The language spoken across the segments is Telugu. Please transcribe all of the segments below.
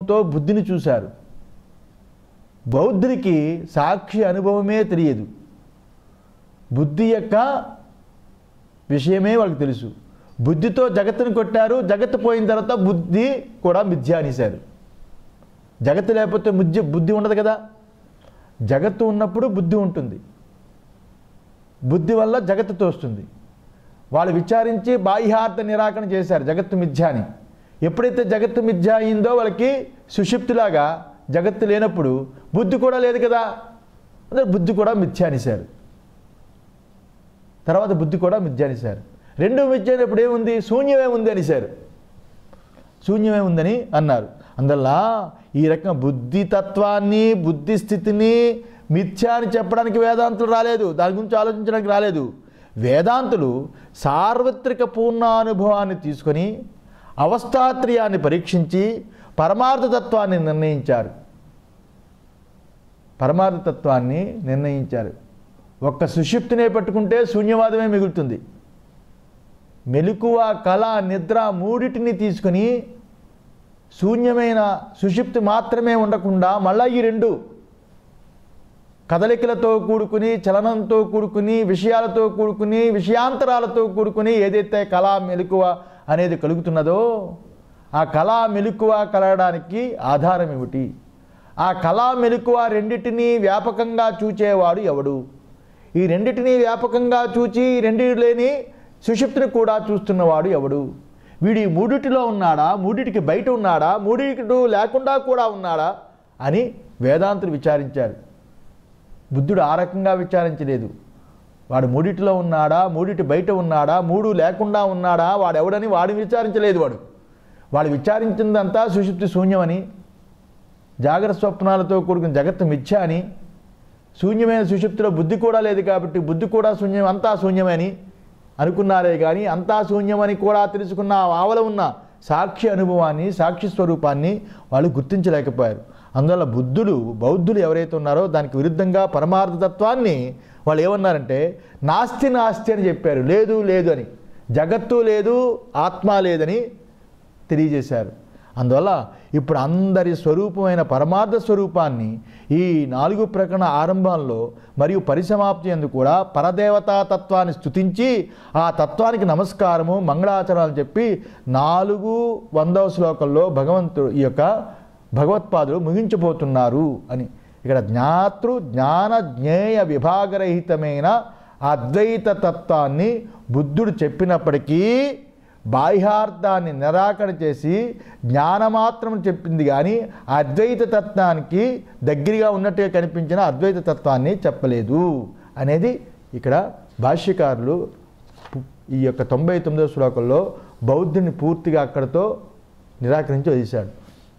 అనుభవంతో బుద్ధిని చూశారు బౌద్ధుడికి సాక్షి అనుభవమే తెలియదు బుద్ధి యొక్క విషయమే వాళ్ళకి తెలుసు బుద్ధితో జగత్తుని కొట్టారు జగత్తు పోయిన తర్వాత బుద్ధి కూడా మిథ్య అనేశారు జగత్తు లేకపోతే బుద్ధి బుద్ధి ఉండదు కదా జగత్తు ఉన్నప్పుడు బుద్ధి ఉంటుంది బుద్ధి వల్ల జగత్తు తోస్తుంది వాళ్ళు విచారించి బాహ్యార్థ నిరాకరణ చేశారు జగత్తు మిథ్య అని ఎప్పుడైతే జగత్తు మిథ్య అయిందో వాళ్ళకి సుషిప్తిలాగా జగత్తు లేనప్పుడు బుద్ధి కూడా లేదు కదా అంటే బుద్ధి కూడా మిథ్య అనేశారు తర్వాత బుద్ధి కూడా మిథ్య అనేశారు రెండు మిథ్య అయినప్పుడు ఏముంది శూన్యమే ఉంది అనేశారు శూన్యమే ఉందని అన్నారు అందువల్ల ఈ రకంగా బుద్ధి తత్వాన్ని బుద్ధి స్థితిని మిథ్య అని చెప్పడానికి వేదాంతులు రాలేదు దాని గురించి ఆలోచించడానికి రాలేదు వేదాంతులు సార్వత్రిక పూర్ణానుభవాన్ని తీసుకొని అవస్థాత్రియాన్ని పరీక్షించి పరమార్థతత్వాన్ని నిర్ణయించారు పరమార్థతత్వాన్ని నిర్ణయించారు ఒక్క సుషిప్తినే పట్టుకుంటే శూన్యవాదమే మిగులుతుంది మెలకువ కళ నిద్ర మూడిటిని తీసుకొని శూన్యమైన సుషిప్తి మాత్రమే ఉండకుండా మళ్ళా ఈ రెండు కదలికలతో కూడుకుని చలనంతో కూడుకుని విషయాలతో కూడుకుని విషయాంతరాలతో కూడుకుని ఏదైతే కళా మెలకువ అనేది కలుగుతున్నదో ఆ కళా మెలకువ కలగడానికి ఆధారం ఏమిటి ఆ కళా మెలకువ రెండిటినీ వ్యాపకంగా చూచేవాడు ఎవడు ఈ రెండిటినీ వ్యాపకంగా చూచి ఈ రెండిటి లేని సుషుప్తిని కూడా చూస్తున్నవాడు ఎవడు వీడి మూడిటిలో ఉన్నాడా మూడిటికి బయట ఉన్నాడా మూడిటి లేకుండా కూడా ఉన్నాడా అని వేదాంతులు విచారించారు బుద్ధుడు ఆ రకంగా విచారించలేదు వాడు మూడిటిలో ఉన్నాడా మూడిటి బయట ఉన్నాడా మూడు లేకుండా ఉన్నాడా వాడు ఎవడని వాడు విచారించలేదు వాడు వాడు విచారించిందంతా సుషుప్తి శూన్యమని జాగ్రత్త స్వప్నాలతో కూడుకున్న జగత్తు మిథ్య అని శూన్యమైన సుషుప్తిలో బుద్ధి కూడా లేదు కాబట్టి బుద్ధి కూడా శూన్యం అంతా శూన్యమని అనుకున్నారే కానీ అంతా శూన్యమని కూడా తెలుసుకున్న ఆ ఆవల ఉన్న సాక్షి అనుభవాన్ని సాక్షి స్వరూపాన్ని వాళ్ళు గుర్తించలేకపోయారు అందువల్ల బుద్ధులు బౌద్ధులు ఎవరైతే ఉన్నారో దానికి విరుద్ధంగా పరమార్థతత్వాన్ని వాళ్ళు ఏమన్నారంటే నాస్తి నాస్తి అని చెప్పారు లేదు లేదు అని జగత్తు లేదు ఆత్మ లేదని తెలియజేశారు అందువల్ల ఇప్పుడు అందరి స్వరూపమైన పరమార్థ స్వరూపాన్ని ఈ నాలుగు ప్రకరణ ఆరంభంలో మరియు పరిసమాప్తి ఎందు కూడా పరదేవతా తత్వాన్ని స్తుతించి ఆ తత్వానికి నమస్కారము మంగళాచరణలు చెప్పి నాలుగు వందవ శ్లోకంలో భగవంతుడు ఈ యొక్క భగవత్పాదులు ముగించబోతున్నారు అని ఇక్కడ జ్ఞాతృ జ్ఞాన జ్ఞేయ విభాగరహితమైన అద్వైత తత్వాన్ని బుద్ధుడు చెప్పినప్పటికీ బాహ్యార్థాన్ని నిరాకరణ చేసి జ్ఞానమాత్రం చెప్పింది కానీ అద్వైత తత్వానికి దగ్గరగా ఉన్నట్టుగా కనిపించిన అద్వైత తత్వాన్ని చెప్పలేదు అనేది ఇక్కడ భాష్యకారులు పు- ఈ యొక్క తొంభై తొమ్మిదో శ్లోకంలో బౌద్ధుని పూర్తిగా అక్కడతో నిరాకరించి వదిలేశాడు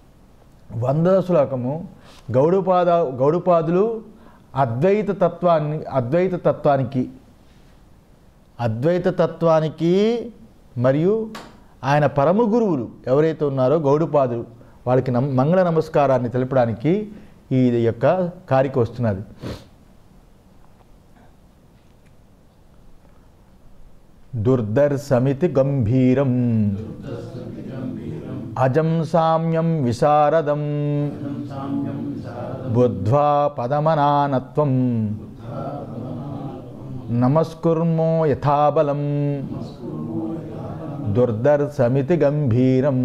వందవ శ్లోకము గౌడుపాద గౌడుపాదులు అద్వైత తత్వాన్ని అద్వైత తత్వానికి అద్వైత తత్వానికి మరియు ఆయన పరమ గురువులు ఎవరైతే ఉన్నారో గౌడుపాదులు వాళ్ళకి నమ్ మంగళ నమస్కారాన్ని తెలపడానికి ఈ యొక్క కారిక వస్తున్నది దుర్దర్శమితి గంభీరం అజం సామ్యం విశారదం బుద్ధ్వా పదమనానత్వం నమస్కుర్మో యథాబలం దుర్దర్శమితి గంభీరం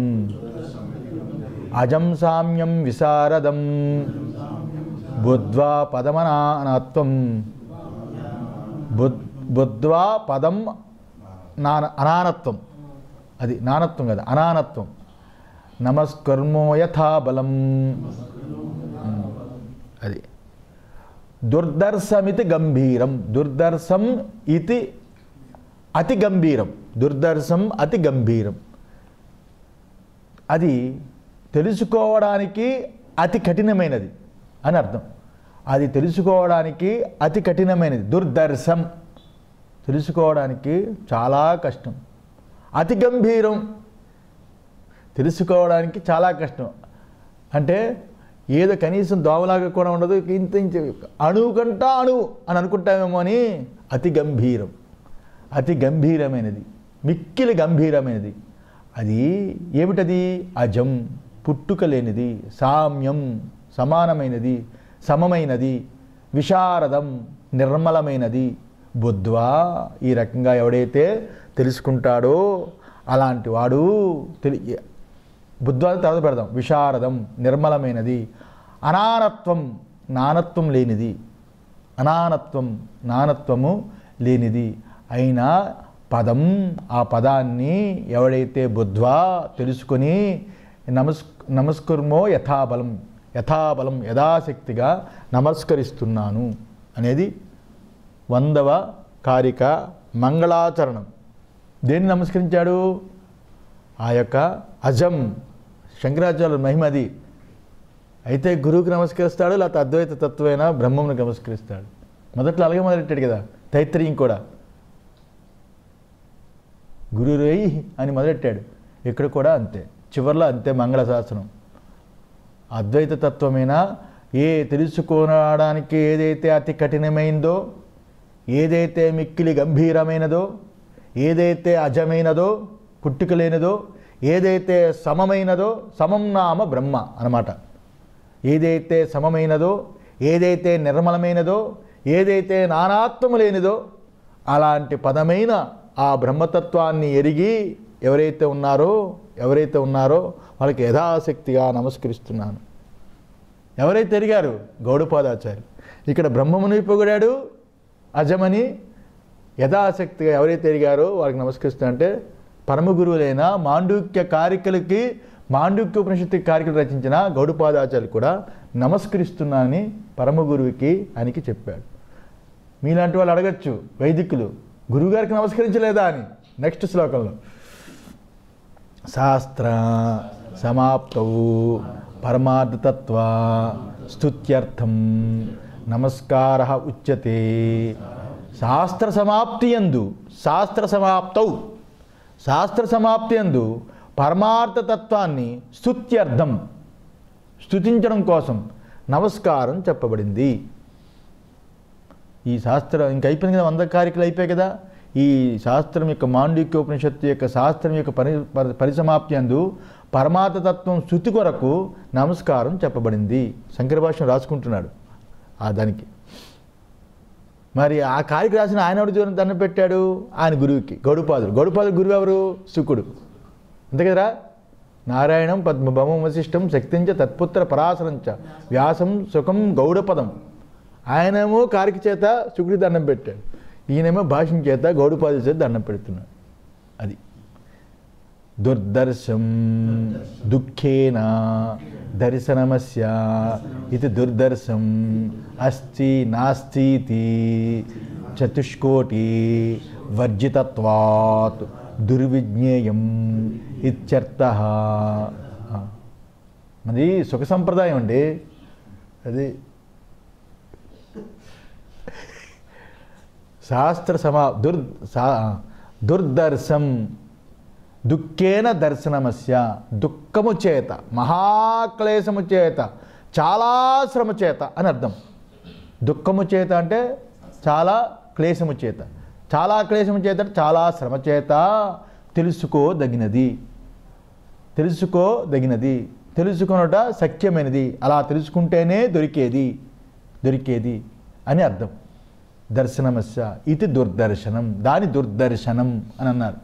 అజం సామ్యం విశారదం బుద్ధ్వా పదమనానత్వం బుద్ బుద్ధ్వా పదం నాన అనానత్వం అది నానత్వం కదా అనానత్వం నమస్కర్మో యథాబలం అది దుర్దర్శమితి గంభీరం దుర్దర్శం ఇది అతి గంభీరం దుర్దర్శం అతి గంభీరం అది తెలుసుకోవడానికి అతి కఠినమైనది అని అర్థం అది తెలుసుకోవడానికి అతి కఠినమైనది దుర్దర్శం తెలుసుకోవడానికి చాలా కష్టం అతి గంభీరం తెలుసుకోవడానికి చాలా కష్టం అంటే ఏదో కనీసం దోవలాగా కూడా ఉండదు ఇంత ఇంత అణువు కంట అణువు అని అనుకుంటామేమో అని అతి గంభీరం అతి గంభీరమైనది మిక్కిలి గంభీరమైనది అది ఏమిటది అజం పుట్టుక లేనిది సామ్యం సమానమైనది సమమైనది విశారదం నిర్మలమైనది బుద్ధ్వా ఈ రకంగా ఎవడైతే తెలుసుకుంటాడో అలాంటి వాడు తెలి బుద్ధ్వాన్ని తర్వాత పెడదాం విశారదం నిర్మలమైనది అనానత్వం నానత్వం లేనిది అనానత్వం నానత్వము లేనిది అయిన పదం ఆ పదాన్ని ఎవడైతే బుద్ధ్వా తెలుసుకొని నమస్ నమస్కర్మో యథాబలం యథాబలం యథాశక్తిగా నమస్కరిస్తున్నాను అనేది వందవ కారిక మంగళాచరణం దేన్ని నమస్కరించాడు ఆ యొక్క అజం శంకరాచార్యుల మహిమది అయితే గురువుకి నమస్కరిస్తాడు లేకపోతే అద్వైత తత్వమైన బ్రహ్మమునికి నమస్కరిస్తాడు మొదట్లో అలాగే మొదలెట్టాడు కదా తైత్రీయం కూడా గురురై అని మొదలెట్టాడు ఇక్కడ కూడా అంతే చివరిలో అంతే మంగళశాసనం అద్వైత తత్వమైన ఏ తెలుసుకోవడానికి ఏదైతే అతి కఠినమైందో ఏదైతే మిక్కిలి గంభీరమైనదో ఏదైతే అజమైనదో పుట్టుక లేనిదో ఏదైతే సమమైనదో సమం నామ బ్రహ్మ అన్నమాట ఏదైతే సమమైనదో ఏదైతే నిర్మలమైనదో ఏదైతే నానాత్వము లేనిదో అలాంటి పదమైన ఆ బ్రహ్మతత్వాన్ని ఎరిగి ఎవరైతే ఉన్నారో ఎవరైతే ఉన్నారో వాళ్ళకి యథాశక్తిగా నమస్కరిస్తున్నాను ఎవరైతే ఎరిగారు గౌడపాదాచార్య ఇక్కడ బ్రహ్మముని పొగిడాడు అజమని యథాశక్తిగా ఎవరైతే ఎరిగారో వారికి నమస్కరిస్తున్నా అంటే పరమ గురువులైన మాండూక్య కారికలకి మాండూక్య ఉపనిషత్తు కారికలు రచించిన గౌడపాదాచార్యులు కూడా నమస్కరిస్తున్నానని పరమ గురువుకి ఆయనకి చెప్పాడు మీలాంటి వాళ్ళు అడగచ్చు వైదికులు గురువుగారికి నమస్కరించలేదా అని నెక్స్ట్ శ్లోకంలో శాస్త్ర సమాప్తవు పరమార్థతత్వ స్తుత్యర్థం నమస్కార ఉచ్యతే శాస్త్ర సమాప్తి ఎందు శాస్త్ర సమాప్తౌ శాస్త్ర సమాప్తి ఎందు పరమార్థతత్వాన్ని స్తుత్యర్థం స్తుతించడం కోసం నమస్కారం చెప్పబడింది ఈ శాస్త్రం ఇంక అయిపోయింది కదా వంద కార్యక్రలు అయిపోయాయి కదా ఈ శాస్త్రం యొక్క మాండూక్యోపనిషత్తు యొక్క శాస్త్రం యొక్క పరి పరి- పరిసమాప్తి అందు పరమార్థతత్వం శృతి కొరకు నమస్కారం చెప్పబడింది శంకర భాష్యం రాసుకుంటున్నాడు ఆ దానికి మరి ఆ కారికి రాసిన ఆయన ఎవరు దండం పెట్టాడు ఆయన గురువుకి గౌడుపాదుడు గౌడుపాదుడు గురువు ఎవరు శుకుడు అంతే కదరా నారాయణం పద్మభమం వశిష్టం శక్తించ తత్పుత్ర పరాశరంచ వ్యాసం సుఖం గౌడపదం ఆయనేమో కారికి చేత శుకుడి దండం పెట్టాడు ఈయనేమో భాష్యం చేత గౌడపాదుల చేత దండం పెడుతున్నాడు అది దుర్దర్శం దుఃఖేన దర్శనమస్య ఇది దుర్దర్శం అస్తి నాస్తి చతుష్కోటి వర్జితత్వాత్ దుర్విజ్ఞేయం ఇత్యర్థ అది సుఖ సంప్రదాయం అండి అది శాస్త్ర సమా దుర్ సా దుర్దర్శం దుఃఖేన దర్శనమస్య దుఃఖము చేత మహాక్లేశము చేత చాలా శ్రమ చేత అని అర్థం దుఃఖము చేత అంటే చాలా క్లేశము చేత చాలా క్లేశము చేత అంటే చాలా శ్రమ చేత తెలుసుకోదగినది తెలుసుకోదగినది తెలుసుకొనుట సత్యమైనది అలా తెలుసుకుంటేనే దొరికేది దొరికేది అని అర్థం దర్శనమస్య ఇది దుర్దర్శనం దాని దుర్దర్శనం అని అన్నారు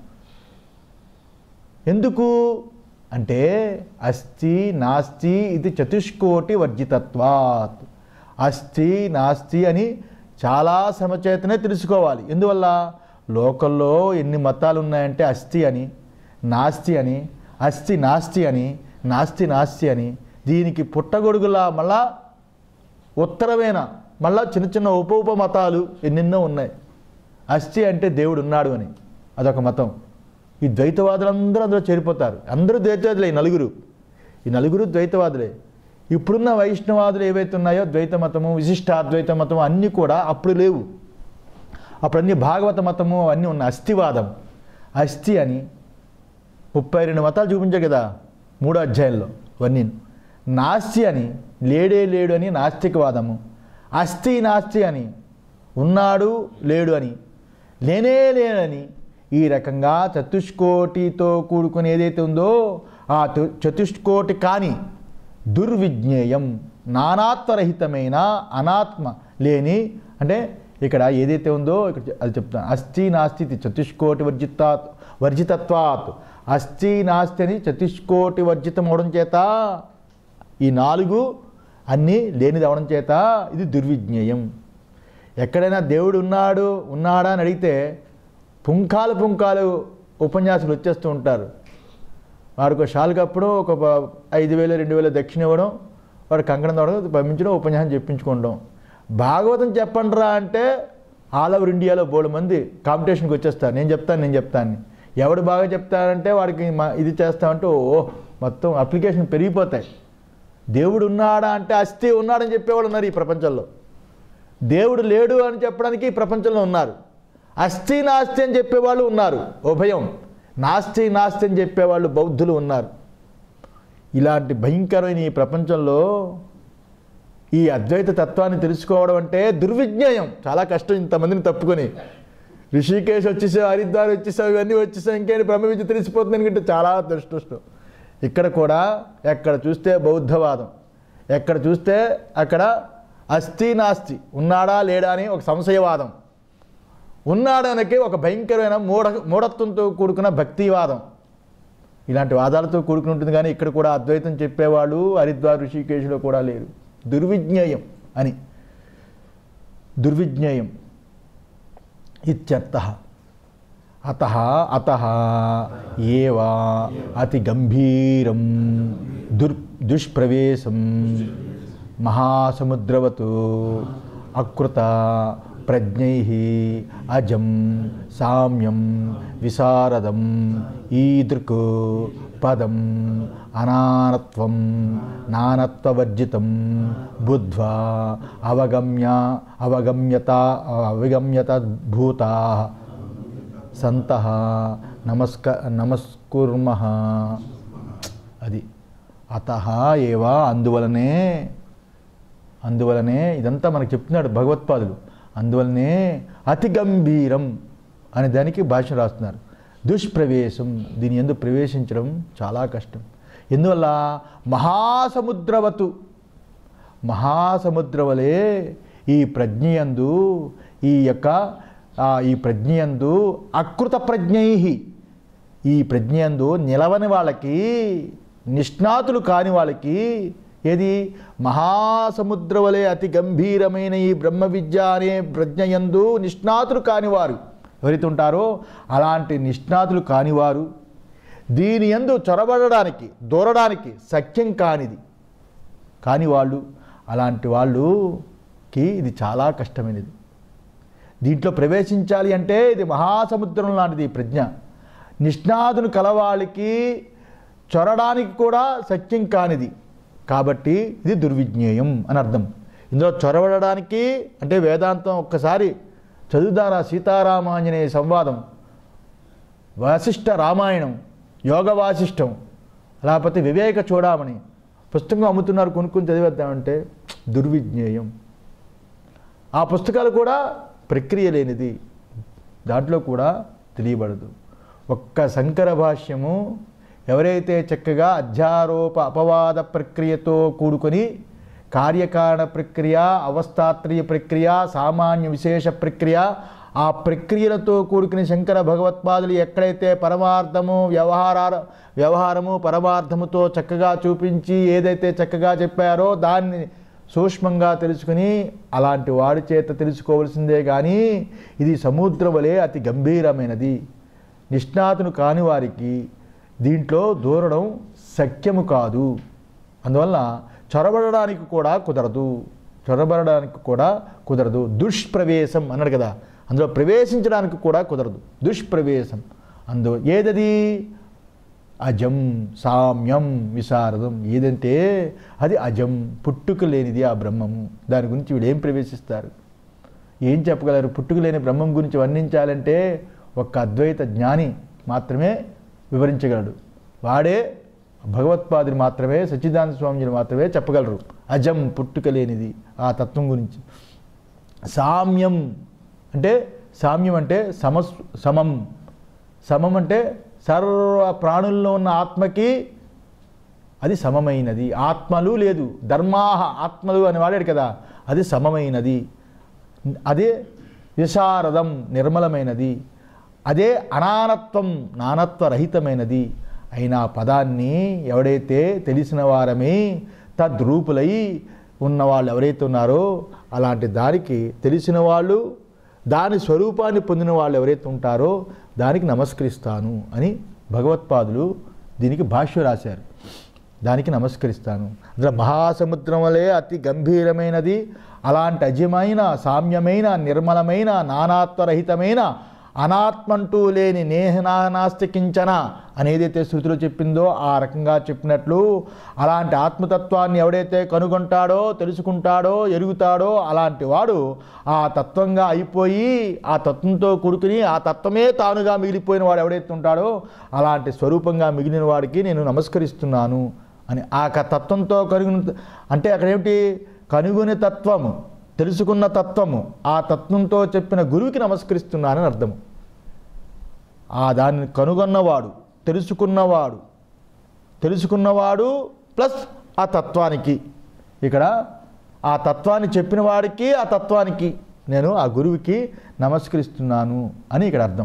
ఎందుకు అంటే అస్థి నాస్తి ఇది చతుష్కోటి వర్జితత్వాత్ అస్థి నాస్తి అని చాలా శ్రమ చేతనే తెలుసుకోవాలి ఎందువల్ల లోకల్లో ఎన్ని మతాలు ఉన్నాయంటే అస్థి అని నాస్తి అని అస్థి నాస్తి అని నాస్తి నాస్తి అని దీనికి పుట్టగొడుగులా మళ్ళా ఉత్తరమైన మళ్ళా చిన్న చిన్న ఉప ఉప మతాలు ఎన్నెన్నో ఉన్నాయి అస్థి అంటే దేవుడు ఉన్నాడు అని అదొక మతం ఈ ద్వైతవాదులందరూ అందులో చేరిపోతారు అందరూ ద్వైతవాదులే ఈ నలుగురు ఈ నలుగురు ద్వైతవాదులే ఇప్పుడున్న వైష్ణవాదులు ఏవైతే ఉన్నాయో ద్వైత మతము విశిష్టాద్వైత మతము అన్నీ కూడా అప్పుడు లేవు అప్పుడు అన్ని భాగవత మతము అన్నీ ఉన్నాయి అస్థివాదం అస్థి అని ముప్పై రెండు మతాలు చూపించారు కదా మూడో అధ్యాయంలో అవన్నీ నాస్తి అని లేడే లేడు అని నాస్తికవాదము అస్థి నాస్తి అని ఉన్నాడు లేడు అని లేనే లేనని ఈ రకంగా చతుష్కోటితో కూడుకుని ఏదైతే ఉందో ఆ తు- చతుష్కోటి కాని దుర్విజ్ఞేయం నానాత్వరహితమైన అనాత్మ లేని అంటే ఇక్కడ ఏదైతే ఉందో ఇక్కడ చె- అది చెప్తాను అస్థి నాస్తి ఇది చతుష్కోటి వర్జితా వర్జితత్వాత్ అస్థి నాస్తి అని చతుష్కోటి వర్జితం అవడం చేత ఈ నాలుగు అన్నీ లేనిది అవడం చేత ఇది దుర్విజ్ఞేయం ఎక్కడైనా దేవుడు ఉన్నాడు ఉన్నాడా అని అడిగితే పుంకాలు పుంకాలు ఉపన్యాసాలు వచ్చేస్తూ ఉంటారు వాడికి షాల్ కప్పుడు ఒక ప- ఐదు వేలు రెండు వేలు దక్షిణ ఇవ్వడం వాడు కంకణం తోడడం పంపించడం ఉపన్యాసం చెప్పించుకోవడం భాగవతం చెప్పండిరా అంటే ఆల్ ఓవర్ ఇండియాలో బోడు మంది కాంపిటీషన్కి వచ్చేస్తారు నేను చెప్తాను నేను చెప్తాను ఎవడు బాగా చెప్తారంటే వాడికి మా- ఇది చేస్తామంటే ఓ మొత్తం అప్లికేషన్ పెరిగిపోతాయి దేవుడు ఉన్నాడా అంటే అస్థి ఉన్నాడని చెప్పేవాళ్ళు ఉన్నారు ఈ ప్రపంచంలో దేవుడు లేడు అని చెప్పడానికి ఈ ప్రపంచంలో ఉన్నారు అస్థి నాస్తి అని చెప్పేవాళ్ళు ఉన్నారు ఉభయం నాస్తి నాస్తి అని చెప్పేవాళ్ళు బౌద్ధులు ఉన్నారు ఇలాంటి భయంకరమైన ఈ ప్రపంచంలో ఈ అద్వైత తత్వాన్ని తెలుసుకోవడం అంటే దుర్విజ్ఞేయం చాలా కష్టం ఇంతమందిని తప్పుకొని ఋషికేశ్ వచ్చేసావు హరిద్వార్ వచ్చేసావు ఇవన్నీ వచ్చేసావు ఇంకేంటి బ్రహ్మ విద్య తెలిసిపోతుంది అనుకుంటే చాలా దుష్టం ఇక్కడ కూడా ఎక్కడ చూస్తే బౌద్ధవాదం ఎక్కడ చూస్తే అక్కడ అస్థి నాస్తి ఉన్నాడా లేడా అని ఒక సంశయవాదం ఉన్నాడనకి ఒక భయంకరమైన మూఢ మూఢత్వంతో కూడుకున్న భక్తివాదం ఇలాంటి వాదాలతో కూడుకుని ఉంటుంది కానీ ఇక్కడ కూడా అద్వైతం చెప్పేవాళ్ళు హరిద్వార్ ఋషికేశులో కూడా లేరు దుర్విజ్ఞేయం అని దుర్విజ్ఞేయం ఇత్యర్థ అత అత ఏవా అతి గంభీరం దుర్ దుష్ప్రవేశం మహాసముద్రవత్ అకృత ప్రజ్ఞై అజం సామ్యం విశారదం ఈదృక్ పదం అనానత్వం నానత్వవర్జితం బుద్ధ్వా అవగమ్య అవగమ్యత అవగమ్యత భూతా సంత నమస్క నమస్కుర్మ అది అత ఏవా అందువలనే అందువలనే ఇదంతా మనకు చెప్తున్నాడు భగవత్పాదులు అందువలనే అతి గంభీరం అనే దానికి భాష రాస్తున్నారు దుష్ప్రవేశం దీని ఎందు ప్రవేశించడం చాలా కష్టం ఎందువల్ల మహాసముద్రవతు మహాసముద్రవలే ఈ ప్రజ్ఞయందు ఈ యొక్క ఆ, ఈ ప్రజ్ఞయందు అకృత ప్రజ్ఞై ఈ ప్రజ్ఞయందు నిలవని వాళ్ళకి నిష్ణాతులు కాని వాళ్ళకి ఏది మహాసముద్రవలే అతి గంభీరమైన ఈ బ్రహ్మ విద్య అనే ప్రజ్ఞయందు నిష్ణాతులు కానివారు ఎవరైతే ఉంటారో అలాంటి నిష్ణాతులు కానివారు దీని యందు చొరబడడానికి దూరడానికి సఖ్యం కానిది కాని వాళ్ళు అలాంటి వాళ్ళుకి ఇది చాలా కష్టమైనది దీంట్లో ప్రవేశించాలి అంటే ఇది మహాసముద్రం లాంటిది ఈ ప్రజ్ఞ నిష్ణాదును కలవాళ్ళకి చొరడానికి కూడా సత్యం కానిది కాబట్టి ఇది దుర్విజ్ఞేయం అని అర్థం ఇందులో చొరబడడానికి అంటే వేదాంతం ఒక్కసారి చదువుదారా సీతారామాంజనేయ సంవాదం వాసిష్ఠ రామాయణం యోగ వాసిష్టం లేకపోతే వివేక చూడమని పుస్తకం అమ్ముతున్నారు కొనుక్కొని చదివేద్దామంటే దుర్విజ్ఞేయం ఆ పుస్తకాలు కూడా ప్రక్రియ లేనిది దాంట్లో కూడా తెలియబడదు ఒక్క శంకర భాష్యము ఎవరైతే చక్కగా అధ్యారోప అపవాద ప్రక్రియతో కూడుకొని కార్యకారణ ప్రక్రియ అవస్థాత్రియ ప్రక్రియ సామాన్య విశేష ప్రక్రియ ఆ ప్రక్రియలతో కూడుకుని శంకర భగవత్పాదులు ఎక్కడైతే పరమార్థము వ్యవహార వ్యవహారము పరమార్థముతో చక్కగా చూపించి ఏదైతే చక్కగా చెప్పారో దాన్ని సూక్ష్మంగా తెలుసుకుని అలాంటి వాడి చేత తెలుసుకోవలసిందే కానీ ఇది సముద్రం వలె అతి గంభీరమైనది నిష్ణాతును కాని వారికి దీంట్లో దూరడం సఖ్యము కాదు అందువల్ల చొరబడడానికి కూడా కుదరదు చొరబడడానికి కూడా కుదరదు దుష్ప్రవేశం అన్నాడు కదా అందులో ప్రవేశించడానికి కూడా కుదరదు దుష్ప్రవేశం అందు ఏదది అజం సామ్యం విశారదం ఏదంటే అది అజం పుట్టుక లేనిది ఆ బ్రహ్మము దాని గురించి వీళ్ళు ఏం ప్రవేశిస్తారు ఏం చెప్పగలరు పుట్టుక లేని బ్రహ్మం గురించి వర్ణించాలంటే ఒక్క అద్వైత జ్ఞాని మాత్రమే వివరించగలడు వాడే భగవత్పాదులు మాత్రమే సచ్చిదానంద స్వామిజీలు మాత్రమే చెప్పగలరు అజం పుట్టుక లేనిది ఆ తత్వం గురించి సామ్యం అంటే సామ్యం అంటే సమస్ సమం సమం అంటే సర్వ ప్రాణుల్లో ఉన్న ఆత్మకి అది సమమైనది ఆత్మలు లేదు ధర్మాహ ఆత్మలు అని వాడాడు కదా అది సమమైనది అదే విశారదం నిర్మలమైనది అదే అనానత్వం నానత్వరహితమైనది అయిన ఆ పదాన్ని ఎవడైతే తెలిసిన వారమే తద్రూపులై ఉన్న వాళ్ళు ఎవరైతే ఉన్నారో అలాంటి దానికి తెలిసిన వాళ్ళు దాని స్వరూపాన్ని పొందిన వాళ్ళు ఎవరైతే ఉంటారో దానికి నమస్కరిస్తాను అని భగవత్పాదులు దీనికి భాష్యం రాశారు దానికి నమస్కరిస్తాను అందులో మహాసముద్రం వలె అతి గంభీరమైనది అలాంటి అజమైన సామ్యమైన నిర్మలమైన నానాత్వరహితమైన అనాత్మంటూ లేని నేహనానాస్తి కించన అనేదైతే శృతిలో చెప్పిందో ఆ రకంగా చెప్పినట్లు అలాంటి ఆత్మతత్వాన్ని ఎవడైతే కనుగొంటాడో తెలుసుకుంటాడో ఎరుగుతాడో అలాంటి వాడు ఆ తత్వంగా అయిపోయి ఆ తత్వంతో కూడుకుని ఆ తత్వమే తానుగా మిగిలిపోయిన వాడు ఎవడైతే ఉంటాడో అలాంటి స్వరూపంగా మిగిలిన వాడికి నేను నమస్కరిస్తున్నాను అని ఆ క- తత్వంతో కనుగొని అంటే అక్కడ ఏమిటి కనుగొని తత్వము తెలుసుకున్న తత్వము ఆ తత్వంతో చెప్పిన గురువుకి నమస్కరిస్తున్నానని అర్థము ఆ దాన్ని కనుగొన్నవాడు తెలుసుకున్నవాడు తెలుసుకున్నవాడు ప్లస్ ఆ తత్వానికి ఇక్కడ ఆ తత్వాన్ని చెప్పిన వాడికి ఆ తత్వానికి నేను ఆ గురువుకి నమస్కరిస్తున్నాను అని ఇక్కడ అర్థం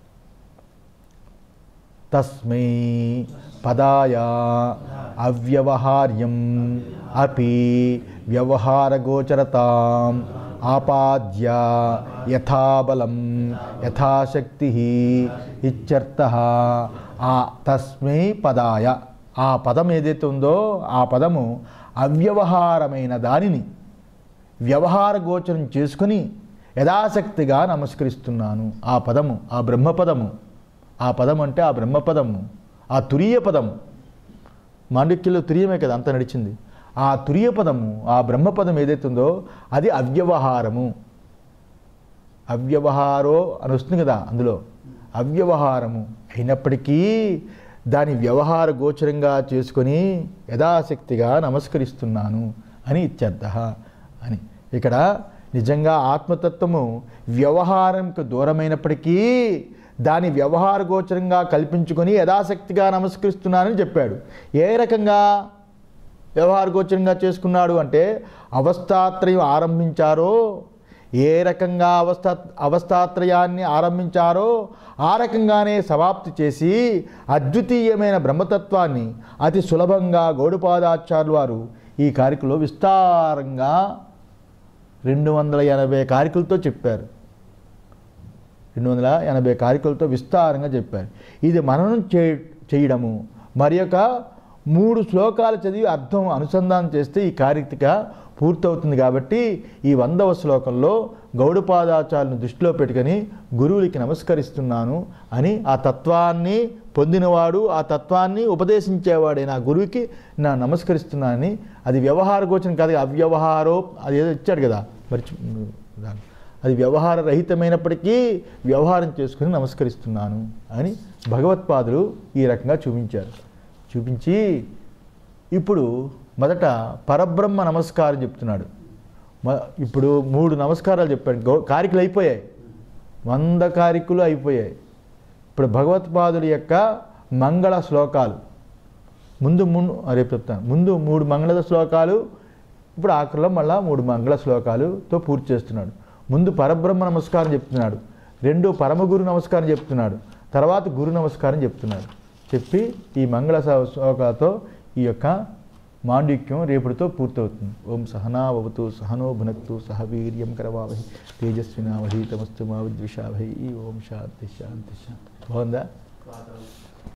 తస్మై పదాయ అవ్యవహార్యం అపి వ్యవహారగోచరతాం ఆపాద్య యథాబలం యథాశక్తి ఇత్యర్థ ఆ తస్మై పదాయ ఆ పదం ఏదైతే ఉందో ఆ పదము అవ్యవహారమైన దానిని వ్యవహార గోచరం చేసుకుని యథాశక్తిగా నమస్కరిస్తున్నాను ఆ పదము ఆ బ్రహ్మపదము ఆ పదం అంటే ఆ బ్రహ్మపదము ఆ తురీయ పదము మాండిక్యంలో తురియమే కదా అంత నడిచింది ఆ తురియ పదము ఆ బ్రహ్మపదం ఏదైతే ఉందో అది అవ్యవహారము అవ్యవహారో అని వస్తుంది కదా అందులో అవ్యవహారము అయినప్పటికీ దాని వ్యవహార గోచరంగా చేసుకొని యథాశక్తిగా నమస్కరిస్తున్నాను అని ఇత్యర్థ అని ఇక్కడ నిజంగా ఆత్మతత్వము వ్యవహారంకు దూరమైనప్పటికీ దాని వ్యవహార గోచరంగా కల్పించుకొని యథాశక్తిగా నమస్కరిస్తున్నానని చెప్పాడు ఏ రకంగా వ్యవహార గోచరంగా చేసుకున్నాడు అంటే అవస్థాత్రయం ఆరంభించారో ఏ రకంగా అవస్థా అవస్థాత్రయాన్ని ఆరంభించారో ఆ రకంగానే సమాప్తి చేసి అద్వితీయమైన బ్రహ్మతత్వాన్ని అతి సులభంగా గౌడపాదాచార్యులు వారు ఈ కారికలో విస్తారంగా రెండు వందల ఎనభై కారికలతో చెప్పారు రెండు వందల ఎనభై కారికలతో విస్తారంగా చెప్పారు ఇది మననం చే చేయడము మరి యొక్క మూడు శ్లోకాలు చదివి అర్థం అనుసంధానం చేస్తే ఈ కారిక పూర్తవుతుంది కాబట్టి ఈ వందవ శ్లోకంలో గౌడపాదాచార్యులను దృష్టిలో పెట్టుకొని గురువులకి నమస్కరిస్తున్నాను అని ఆ తత్వాన్ని పొందినవాడు ఆ తత్వాన్ని ఉపదేశించేవాడైన ఆ గురువుకి నా నమస్కరిస్తున్నానని అది వ్యవహార గోచరం కాదు అవ్యవహారో అది ఏదో ఇచ్చాడు కదా మరి దాన్ని అది వ్యవహార రహితమైనప్పటికీ వ్యవహారం చేసుకుని నమస్కరిస్తున్నాను అని భగవత్పాదులు ఈ రకంగా చూపించారు చూపించి ఇప్పుడు మొదట పరబ్రహ్మ నమస్కారం చెప్తున్నాడు మ- ఇప్పుడు మూడు నమస్కారాలు చెప్పాడు గౌ కారికలు అయిపోయాయి వంద కారికలు అయిపోయాయి ఇప్పుడు భగవత్పాదుల యొక్క మంగళ శ్లోకాలు ముందు ముందు రేపు చెప్తాను ముందు మూడు మంగళ శ్లోకాలు ఇప్పుడు ఆఖరిలో మళ్ళా మూడు మంగళ శ్లోకాలుతో పూర్తి చేస్తున్నాడు ముందు పరబ్రహ్మ నమస్కారం చెప్తున్నాడు రెండు పరమగురు నమస్కారం చెప్తున్నాడు తర్వాత గురు నమస్కారం చెప్తున్నాడు చెప్పి ఈ మంగళ శ్లో- శ్లోకాలతో ఈ యొక్క మాండిక్యం రేపటితో పూర్తవుతుంది ఓం సహనా భవతు సహనో భునక్తు సహ వీర్యం కరవావహి తేజస్వినావహి తమస్తు మా విద్విషావహి ఓం శాంతి శాంతి శాంతి బాగుందా